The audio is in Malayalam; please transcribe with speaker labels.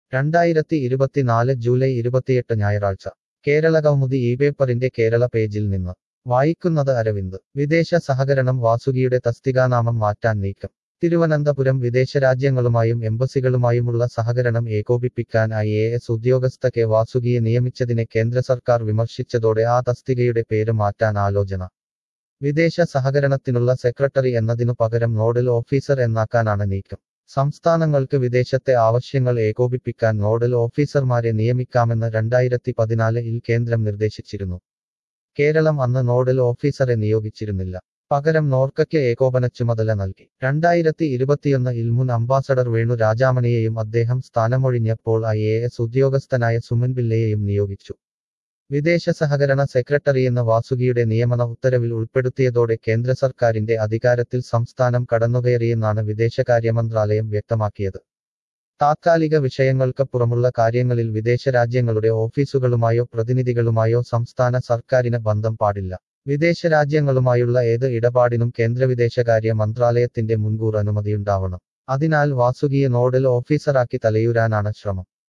Speaker 1: രണ്ടായിരത്തി ഇരുപത്തിനാല് ജൂലൈ ഇരുപത്തിയെട്ട് ഞായറാഴ്ച കേരള കൗമുദി ഈ പേപ്പറിന്റെ കേരള പേജിൽ നിന്ന് വായിക്കുന്നത് അരവിന്ദ് വിദേശ സഹകരണം വാസുകിയുടെ തസ്തികാനാമം മാറ്റാൻ നീക്കം തിരുവനന്തപുരം വിദേശ രാജ്യങ്ങളുമായും എംബസികളുമായുമുള്ള സഹകരണം ഏകോപിപ്പിക്കാൻ ഐ എ എസ് ഉദ്യോഗസ്ഥ കെ വാസുകിയെ നിയമിച്ചതിനെ കേന്ദ്ര സർക്കാർ വിമർശിച്ചതോടെ ആ തസ്തികയുടെ പേര് മാറ്റാൻ ആലോചന വിദേശ സഹകരണത്തിനുള്ള സെക്രട്ടറി എന്നതിനു പകരം നോഡൽ ഓഫീസർ എന്നാക്കാനാണ് നീക്കം സംസ്ഥാനങ്ങൾക്ക് വിദേശത്തെ ആവശ്യങ്ങൾ ഏകോപിപ്പിക്കാൻ നോഡൽ ഓഫീസർമാരെ നിയമിക്കാമെന്ന് രണ്ടായിരത്തി പതിനാലിൽ കേന്ദ്രം നിർദ്ദേശിച്ചിരുന്നു കേരളം അന്ന് നോഡൽ ഓഫീസറെ നിയോഗിച്ചിരുന്നില്ല പകരം നോർക്കയ്ക്ക് ഏകോപന ചുമതല നൽകി രണ്ടായിരത്തി ഇരുപത്തിയൊന്നിൽ മുൻ അംബാസഡർ വേണു രാജാമണിയെയും അദ്ദേഹം സ്ഥാനമൊഴിഞ്ഞപ്പോൾ ഐ എ എസ് ഉദ്യോഗസ്ഥനായ സുമൻ പിള്ളയെയും നിയോഗിച്ചു വിദേശ സഹകരണ സെക്രട്ടറിയെന്ന വാസുകിയുടെ നിയമന ഉത്തരവിൽ ഉൾപ്പെടുത്തിയതോടെ കേന്ദ്ര സർക്കാരിന്റെ അധികാരത്തിൽ സംസ്ഥാനം കടന്നുകയറിയെന്നാണ് വിദേശകാര്യ മന്ത്രാലയം വ്യക്തമാക്കിയത് താത്കാലിക വിഷയങ്ങൾക്കപ്പുറമുള്ള കാര്യങ്ങളിൽ വിദേശ രാജ്യങ്ങളുടെ ഓഫീസുകളുമായോ പ്രതിനിധികളുമായോ സംസ്ഥാന സർക്കാരിന് ബന്ധം പാടില്ല വിദേശ രാജ്യങ്ങളുമായുള്ള ഏത് ഇടപാടിനും കേന്ദ്ര വിദേശകാര്യ മന്ത്രാലയത്തിന്റെ മുൻകൂർ അനുമതിയുണ്ടാവണം അതിനാൽ വാസുകിയെ നോഡൽ ഓഫീസറാക്കി തലയൂരാനാണ് ശ്രമം